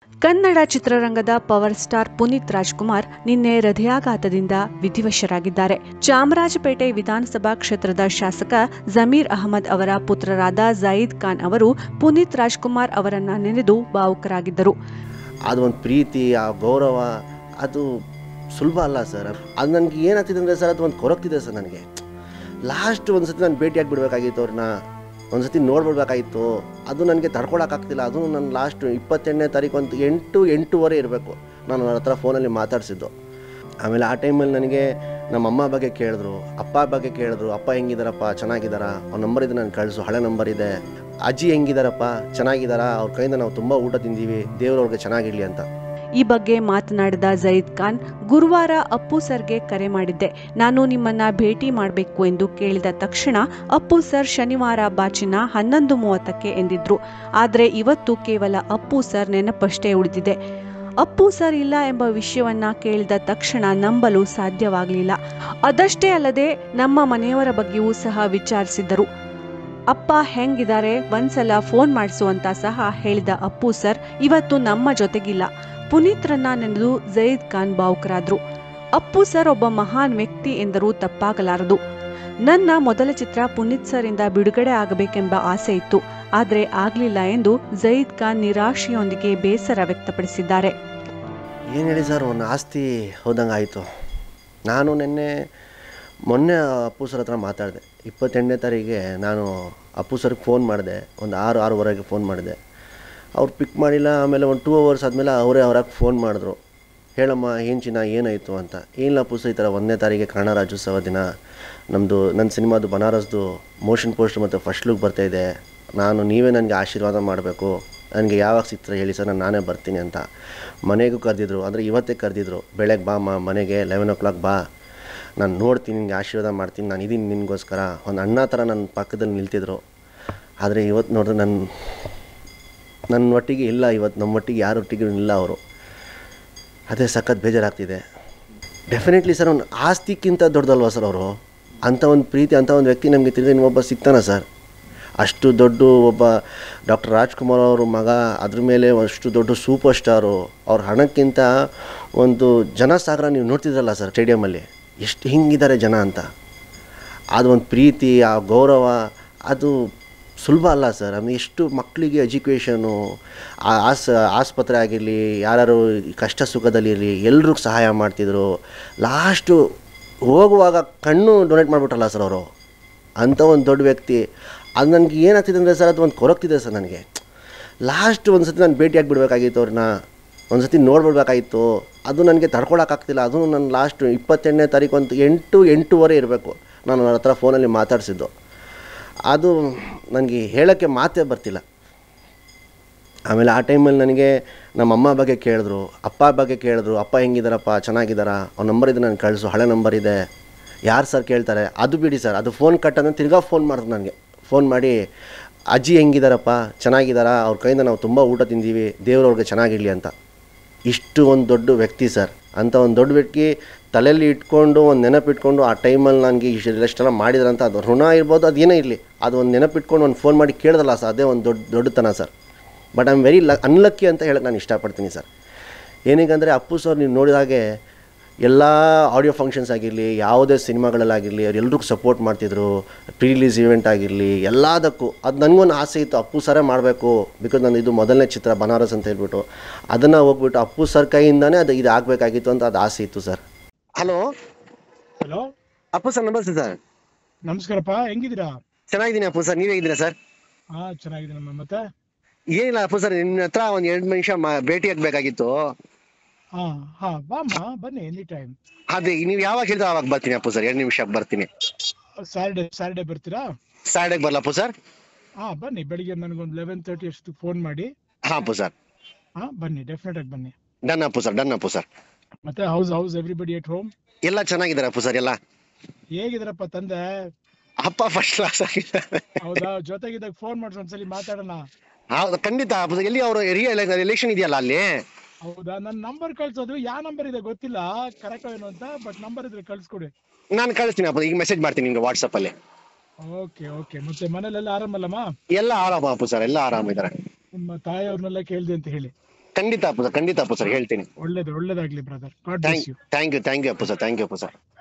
ಕನ್ನಡ ಚಿತ್ರರಂಗದ power star Puneeth Rajkumar ನಿನ್ನೆ ಹೃದಯಾಘಾತದಿಂದ ವಿಧಿವಶರಾಗಿದ್ದಾರೆ ಚಾಮರಾಜಪೇಟೆ ವಿಧಾನಸಭಾ ಕ್ಷೇತ್ರದ ಶಾಸಕ ಜಮೀರ್ ಅಹಮದ್ ಅವರ ಪುತ್ರರಾದ ಜಯೀದ್ ಖಾನ್ ಅವರು ಪುನೀತ್ ರಾಜ್ಕುಮಾರ್ ಅವರನ್ನ ನೆನೆದು ಭಾವುಕರಾಗಿದ್ದರು ಅದು ಒಂದು ಪ್ರೀತಿ ಆ ಗೌರವ ಅದು ಸುಲಭ ಅಲ್ಲ ಸರ್ ಅದು ನನಗೆ ಏನಾಗ್ತಿದೆ ಅಂದರೆ ಸರ್ ಅದು ಒಂದು ಕೊರಗ್ತಿದೆ ಸರ್ ನನಗೆ ಲಾಸ್ಟ್ ಒಂದು ಸತಿ ನಾನು ಭೇಟಿಯಾಗಿ ಬಿಡಬೇಕಾಗಿತ್ತು ಅವ್ರನ್ನ ಒಂದು ಸತಿ ನೋಡ್ಬಿಡ್ಬೇಕಾಗಿತ್ತು ಅದು ನನಗೆ ತಡ್ಕೊಳಕ್ಕಾಗ್ತಿಲ್ಲ ಅದು ನನ್ನ ಲಾಸ್ಟ್ ಇಪ್ಪತ್ತೆಂಟನೇ ತಾರೀಕು ಒಂದು ಎಂಟು ಎಂಟೂವರೆ ಇರಬೇಕು ನಾನು ಅವ್ರ ಹತ್ರ ಫೋನಲ್ಲಿ ಮಾತಾಡಿಸಿದ್ದು ಆಮೇಲೆ ಆ ಟೈಮಲ್ಲಿ ನನಗೆ ನಮ್ಮ ಅಮ್ಮ ಬಗ್ಗೆ ಕೇಳಿದ್ರು ಅಪ್ಪ ಬಗ್ಗೆ ಕೇಳಿದ್ರು ಅಪ್ಪ ಹೆಂಗಿದಾರಪ್ಪ ಚೆನ್ನಾಗಿದ್ದಾರಾ ಅವ್ರ ನಂಬರ್ ಇದೆ ನಾನು ಕಳಿಸು ಹಳೆ ನಂಬರ್ ಇದೆ ಅಜ್ಜಿ ಹೆಂಗಿದಾರಪ್ಪ ಚೆನ್ನಾಗಿದ್ದಾರಾ ಅವ್ರ ಕೈಯಿಂದ ನಾವು ತುಂಬ ಊಟ ತಿಂದೀವಿ ದೇವ್ರವ್ರಿಗೆ ಚೆನ್ನಾಗಿರಲಿ ಅಂತ ಈ ಬಗ್ಗೆ ಮಾತನಾಡಿದ ಜಯೀದ್ ಖಾನ್ ಗುರುವಾರ ಅಪ್ಪು ಸರ್ಗೆ ಕರೆ ಮಾಡಿದ್ದೆ ನಾನು ನಿಮ್ಮನ್ನ ಭೇಟಿ ಮಾಡಬೇಕು ಎಂದು ಕೇಳಿದ ತಕ್ಷಣ ಅಪ್ಪು ಸರ್ ಶನಿವಾರ ಬಾಚಿನ ಹನ್ನೊಂದು ಮೂವತ್ತಕ್ಕೆ ಎಂದಿದ್ರು ಆದರೆ ಇವತ್ತು ಕೇವಲ ಅಪ್ಪು ಸರ್ ನೆನಪಷ್ಟೇ ಉಳಿದಿದೆ ಅಪ್ಪು ಸರ್ ಇಲ್ಲ ಎಂಬ ವಿಷಯವನ್ನ ಕೇಳಿದ ತಕ್ಷಣ ನಂಬಲು ಸಾಧ್ಯವಾಗಲಿಲ್ಲ ಅದಷ್ಟೇ ಅಲ್ಲದೆ ನಮ್ಮ ಮನೆಯವರ ಬಗ್ಗೆಯೂ ಸಹ ವಿಚಾರಿಸಿದ್ದರು ಅಪ್ಪ ಹೆಂಗಿದ್ದಾರೆ ಒಂದ್ಸಲ ಫೋನ್ ಮಾಡಿಸು ಅಂತ ಸಹ ಹೇಳಿದ ಅಪ್ಪು ಸರ್ ಇವತ್ತು ನಮ್ಮ ಜೊತೆಗಿಲ್ಲ ಪುನೀತ್ರನ್ನ ನೆನೆದು ಜಯೀದ್ ಖಾನ್ ಭಾವುಕರಾದ್ರು ಅಪ್ಪು ಸರ್ ಒಬ್ಬ ಮಹಾನ್ ವ್ಯಕ್ತಿ ಎಂದರೂ ತಪ್ಪಾಗಲಾರದು ನನ್ನ ಮೊದಲ ಚಿತ್ರ ಪುನೀತ್ ಸರ್ ಇಂದ ಬಿಡುಗಡೆ ಆಗಬೇಕೆಂಬ ಆಸೆ ಇತ್ತು ಆದರೆ ಆಗ್ಲಿಲ್ಲ ಎಂದು ಜಯೀದ್ ಖಾನ್ ನಿರಾಶೆಯೊಂದಿಗೆ ಬೇಸರ ವ್ಯಕ್ತಪಡಿಸಿದ್ದಾರೆ ಏನು ಹೇಳಿ ಸರ್ ಒಂದು ಆಸ್ತಿ ಹೋದಂಗೆ ಆಯಿತು ನಾನು ನಿನ್ನೆ ಮೊನ್ನೆ ಅಪ್ಪು ಸರ್ ಹತ್ರ ಮಾತಾಡಿದೆ ಇಪ್ಪತ್ತೆಂಟನೇ ತಾರೀಕಿಗೆ ನಾನು ಅಪ್ಪು ಸರ್ಗೆ ಫೋನ್ ಮಾಡಿದೆ ಒಂದು ಆರು ಆರೂವರೆಗೆ ಫೋನ್ ಮಾಡಿದೆ ಅವ್ರು ಪಿಕ್ ಮಾಡಿಲ್ಲ ಆಮೇಲೆ ಒಂದು ಟೂ ಅವರ್ಸ್ ಆದಮೇಲೆ ಅವರೇ ಅವ್ರಾಗ ಫೋನ್ ಮಾಡಿದ್ರು ಹೇಳಮ್ಮ ಏನು ಚಿನ್ನ ಏನಾಯಿತು ಅಂತ ಏನಿಲ್ಲ ಅಪ್ಪು ಸರ್ ಈ ಥರ ಒಂದನೇ ತಾರೀಕಿಗೆ ಕನ್ನಡ ರಾಜ್ಯೋತ್ಸವ ದಿನ ನಮ್ಮದು ನನ್ನ ಸಿನಿಮಾದು ಬನಾರಸ್ದು ಮೋಷನ್ ಪೋಸ್ಟ್ ಮತ್ತು ಫಸ್ಟ್ ಲುಕ್ ಬರ್ತಾಯಿದೆ ನಾನು ನೀವೇ ನನಗೆ ಆಶೀರ್ವಾದ ಮಾಡಬೇಕು ನನಗೆ ಯಾವಾಗ ಸಿಗ್ತಾರೆ ಹೇಳಿ ಸರ್ ನಾನು ನಾನೇ ಬರ್ತೀನಿ ಅಂತ ಮನೆಗೂ ಕರೆದಿದ್ರು ಅಂದರೆ ಇವತ್ತೇ ಕರೆದಿದ್ರು ಬೆಳಗ್ಗೆ ಬಾ ಮಾ ಮನೆಗೆ ಲೆವೆನ್ ಓ ಕ್ಲಾಕ್ ಬಾ ನಾನು ನೋಡ್ತೀನಿ ನಿನಗೆ ಆಶೀರ್ವಾದ ಮಾಡ್ತೀನಿ ನಾನು ಇದೀನಿ ನಿನಗೋಸ್ಕರ ಒಂದು ಅಣ್ಣ ಥರ ನನ್ನ ಪಕ್ಕದಲ್ಲಿ ನಿಲ್ತಿದ್ರು ಆದರೆ ಇವತ್ತು ನೋಡಿದ್ರೆ ನನ್ನ ನನ್ನ ಒಟ್ಟಿಗೆ ಇಲ್ಲ ಇವತ್ತು ನಮ್ಮ ಒಟ್ಟಿಗೆ ಯಾರ ಒಟ್ಟಿಗೆ ಇಲ್ಲ ಅವರು ಅದೇ ಸಖತ್ ಬೇಜಾರಾಗ್ತಿದೆ ಡೆಫಿನೆಟ್ಲಿ ಸರ್ ಒಂದು ಆಸ್ತಿಕ್ಕಿಂತ ದೊಡ್ಡದಲ್ವಾ ಸರ್ ಅವರು ಅಂಥ ಒಂದು ಪ್ರೀತಿ ಅಂಥ ಒಂದು ವ್ಯಕ್ತಿ ನಮಗೆ ತಿರುಗಿ ಇನ್ನೊಬ್ಬ ಸಿಗ್ತಾನ ಸರ್ ಅಷ್ಟು ದೊಡ್ಡ ಒಬ್ಬ ಡಾಕ್ಟರ್ ರಾಜ್ಕುಮಾರ್ ಅವ್ರ ಮಗ ಅದ್ರ ಮೇಲೆ ಅಷ್ಟು ದೊಡ್ಡ ಸೂಪರ್ ಸ್ಟಾರು ಅವ್ರ ಹಣಕ್ಕಿಂತ ಒಂದು ಜನಸಾಗರ ನೀವು ನೋಡ್ತಿದ್ರಲ್ಲ ಸರ್ ಸ್ಟೇಡಿಯಮಲ್ಲಿ ಎಷ್ಟು ಹಿಂಗಿದ್ದಾರೆ ಜನ ಅಂತ ಅದು ಒಂದು ಪ್ರೀತಿ ಆ ಗೌರವ ಅದು ಸುಲಭ ಅಲ್ಲ ಸರ್ ಅಂದರೆ ಎಷ್ಟು ಮಕ್ಕಳಿಗೆ ಎಜುಕೇಷನು ಆಸ್ ಆಸ್ಪತ್ರೆ ಆಗಿರಲಿ ಯಾರು ಕಷ್ಟ ಸುಖದಲ್ಲಿರಲಿ ಎಲ್ರಿಗೂ ಸಹಾಯ ಮಾಡ್ತಿದ್ರು ಲಾಸ್ಟು ಹೋಗುವಾಗ ಕಣ್ಣು ಡೊನೇಟ್ ಮಾಡಿಬಿಟ್ರಲ್ಲ ಸರ್ ಅವರು ಅಂಥ ಒಂದು ದೊಡ್ಡ ವ್ಯಕ್ತಿ ಅದು ನನಗೆ ಏನಾಗ್ತಿದೆ ಅಂದರೆ ಸರ್ ಅದು ಒಂದು ಕೊರಗ್ತಿದೆ ಸರ್ ನನಗೆ ಲಾಸ್ಟ್ ಒಂದು ಸತಿ ನಾನು ಭೇಟಿಯಾಗಿ ಬಿಡಬೇಕಾಗಿತ್ತು ಅವ್ರನ್ನ ಒಂದು ಸತಿ ನೋಡ್ಬಿಡ್ಬೇಕಾಗಿತ್ತು ಅದು ನನಗೆ ತಡ್ಕೊಳಕ್ಕಾಗ್ತಿಲ್ಲ ಅದು ನನ್ನ ಲಾಸ್ಟ್ ಇಪ್ಪತ್ತೆಂಟನೇ ತಾರೀಕು ಒಂದು ಎಂಟು ಎಂಟೂವರೆ ಇರಬೇಕು ನಾನು ಅವ್ರ ಹತ್ರ ಫೋನಲ್ಲಿ ಮಾತಾಡಿಸಿದ್ದು ಅದು ನನಗೆ ಹೇಳೋಕ್ಕೆ ಮಾತೇ ಬರ್ತಿಲ್ಲ ಆಮೇಲೆ ಆ ಟೈಮಲ್ಲಿ ನನಗೆ ನಮ್ಮ ಅಮ್ಮ ಬಗ್ಗೆ ಕೇಳಿದ್ರು ಅಪ್ಪ ಬಗ್ಗೆ ಕೇಳಿದ್ರು ಅಪ್ಪ ಹೆಂಗಿದಾರಪ್ಪ ಚೆನ್ನಾಗಿದ್ದಾರಾ ಅವ್ರ ನಂಬರ್ ಇದೆ ನಾನು ಕಳಿಸು ಹಳೆ ನಂಬರ್ ಇದೆ ಯಾರು ಸರ್ ಕೇಳ್ತಾರೆ ಅದು ಬಿಡಿ ಸರ್ ಅದು ಫೋನ್ ಕಟ್ ಅಂದರೆ ತಿರ್ಗಾ ಫೋನ್ ಮಾಡಿದ್ರು ನನಗೆ ಫೋನ್ ಮಾಡಿ ಅಜ್ಜಿ ಹೆಂಗಿದಾರಪ್ಪ ಚೆನ್ನಾಗಿದ್ದಾರಾ ಅವ್ರ ಕೈಯಿಂದ ನಾವು ತುಂಬ ಊಟ ತಿಂದೀವಿ ದೇವ್ರವ್ರಿಗೆ ಚೆನ್ನಾಗಿರಲಿ ಅಂತ ಇಷ್ಟು ಒಂದು ದೊಡ್ಡ ವ್ಯಕ್ತಿ ಸರ್ ಅಂಥ ಒಂದು ದೊಡ್ಡ ವ್ಯಕ್ತಿ ತಲೆಯಲ್ಲಿ ಇಟ್ಕೊಂಡು ಒಂದು ನೆನಪಿಟ್ಕೊಂಡು ಆ ಟೈಮಲ್ಲಿ ನನಗೆ ಇಷ್ಟು ಇಷ್ಟೆಲ್ಲ ಮಾಡಿದ್ರಂತ ಅದು ಋಣ ಇರ್ಬೋದು ಅದು ಏನೇ ಇರಲಿ ಅದು ಒಂದು ನೆನಪಿಟ್ಕೊಂಡು ಒಂದು ಫೋನ್ ಮಾಡಿ ಕೇಳಿದಲ್ಲ ಸರ್ ಅದೇ ಒಂದು ದೊಡ್ಡ ದೊಡ್ಡತನ sir but I am very ಲ ಅನ್ಲಕ್ಕಿ ಅಂತ ಹೇಳಕ್ಕೆ ನಾನು ಇಷ್ಟಪಡ್ತೀನಿ ಸರ್ ಏನೀಗಂದರೆ ಅಪ್ಪು ಸರ್ ನೀವು ನೋಡಿದ ಹಾಗೆ ಎಲ್ಲ ಆಡಿಯೋ ಫಂಕ್ಷನ್ಸ್ ಆಗಿರಲಿ ಯಾವುದೇ ಸಿನಿಮಾಗಳಲ್ಲಾಗಿರಲಿ ಅವ್ರು ಎಲ್ರಿಗೂ ಸಪೋರ್ಟ್ ಮಾಡ್ತಿದ್ರು ಪ್ರೀ ರಿಲೀಸ್ ಇವೆಂಟ್ ಆಗಿರಲಿ ಎಲ್ಲದಕ್ಕೂ ಅದು ನನಗೊಂದು ಆಸೆ ಇತ್ತು ಅಪ್ಪು ಸರೇ ಮಾಡಬೇಕು ಬಿಕಾಸ್ ನಾನು ಇದು ಮೊದಲನೇ ಚಿತ್ರ ಬನಾರಸ್ ಅಂತ ಹೇಳ್ಬಿಟ್ಟು ಅದನ್ನು ಹೋಗ್ಬಿಟ್ಟು ಅಪ್ಪು ಸರ್ ಕೈಯಿಂದನೇ ಅದು ಇದು ಆಗಬೇಕಾಗಿತ್ತು ಅಂತ ಅದು ಆಸೆ ಇತ್ತು sir hello hello Appu sir ನಮಸ್ತೆ ಸರ್ ನಮಸ್ಕಾರಪ್ಪ ಹೆಂಗಿದ್ದೀರಾ ಚೆನ್ನಾಗಿದ್ದೀನಿ ಅಪ್ಪು ಸರ್ ನೀವೇ ಇದ್ದೀರಾ ಸರ್ ಹಾ ಚೆನ್ನಾಗಿದ್ದೀನಮ್ಮ ಮತ್ತೆ ಏನಿಲ್ಲ ಅಪ್ಪು ಸರ್ ನಿಮ್ಮ ಹತ್ರ ಒಂದು ಎರಡು ನಿಮಿಷ ಭೇಟಿ ಆಗಬೇಕಾಗಿತ್ತು ಹಾ ಹಾ ಬಾಮ್ಮ ಬನ್ನಿ ಎನಿ ಟೈಮ್ ಅದೇ ನೀವು ಯಾವಾಗ ಹೇಳಿದ್ರೆ ಆವಾಗ ಬರ್ತೀನಿ ಅಪ್ಪು ಸರ್ ಎರಡು ನಿಮಿಷ ಬರ್ತೀನಿ ಸ್ಯಾಟರ್ಡೆ ಸ್ಯಾಟರ್ಡೆ ಬರ್ತೀರಾ ಸ್ಯಾಟರ್ಡೆಗೆ ಬರಲ್ಲ ಅಪ್ಪು ಸರ್ ಹಾ ಬನ್ನಿ ಬೆಳಿಗ್ಗೆ ನನಗೊಂದು ಲೆವೆನ್ ತರ್ಟಿ ಅಷ್ಟು ಫೋನ್ ಮಾಡಿ ಹಾಂ ಅಪ್ಪು ಸರ್ ಹಾ ಬನ್ನಿ ಡೆಫಿನೆಟ್ ಆಗಿ ಬನ್ನಿ done Appu sir done Appu sir ಮತ್ತೆ how's how's everybody at home ಎಲ್ಲ ಚೆನ್ನಾಗಿದ್ದಾರೆ ಅಪ್ಪು ಸರ್ ಎಲ್ಲ ಹೇಗಿದಾರಪ್ಪ ತಂದೆ ಅಪ್ಪ ಫಸ್ಟ್ ಕ್ಲಾಸ್ ಆಗಿದ್ದಾರೆ ಹೌದಾ ಜೊತೆಗಿದ್ದಾಗ ಫೋನ್ ಮಾಡ್ಸಿ ಒಂದ್ಸಲಿ ಮಾತಾಡೋಣ ಹೌದು ಖಂಡಿತ ಅಪ್ಪು ಸರ್ ಎಲ್ಲಿ ಅವರು ರಿಲೇಷನ್ ಇದೆಯಲ್ಲ ಅಲ್ಲಿ ಹೌದಾ ನನ್ನ ನಂಬರ್ ಕಳ್ಸೋದು ಯಾವ ನಂಬರ್ ಇದೆ ಗೊತ್ತಿಲ್ಲ ಕರೆಕ್ಟ್ ಏನು ಅಂತ ಬಟ್ ನಂಬರ್ ಇದ್ರೆ ಕಳ್ಸ್ಕೊಡಿ ನಾನು ಕಳಿಸ್ತೀನಿ ಅಪ್ಪು ಈಗ ಮೆಸೇಜ್ ಮಾಡ್ತೀನಿ ನಿಮ್ಗೆ ವಾಟ್ಸಪ್ ಅಲ್ಲಿ ಓಕೆ ಓಕೆ ಮತ್ತೆ ಮನೇಲೆಲ್ಲ ಆರಾಮಲ್ಲಮ್ಮ ಎಲ್ಲ ಆರಾಮ ಅಪ್ಪು ಸರ್ ಎಲ್ಲ ಆರಾಮಿದ್ದಾರೆ ನಿಮ್ಮ ತಾಯಿಯವ್ರನ್ನೆಲ್ಲ ಕೇಳ್ದೆ ಅಂತ ಹೇಳಿ ಖಂಡಿತ ಅಪ್ಪು ಸರ್ ಖಂಡಿತ ಅಪ್ಪು ಸರ್ ಹೇಳ್ತೀನಿ ಒಳ್ಳೇದು ಒಳ್ಳೇದಾಗ್ಲಿ brother God bless thank you thank you thank you Appu sir thank you Appu sir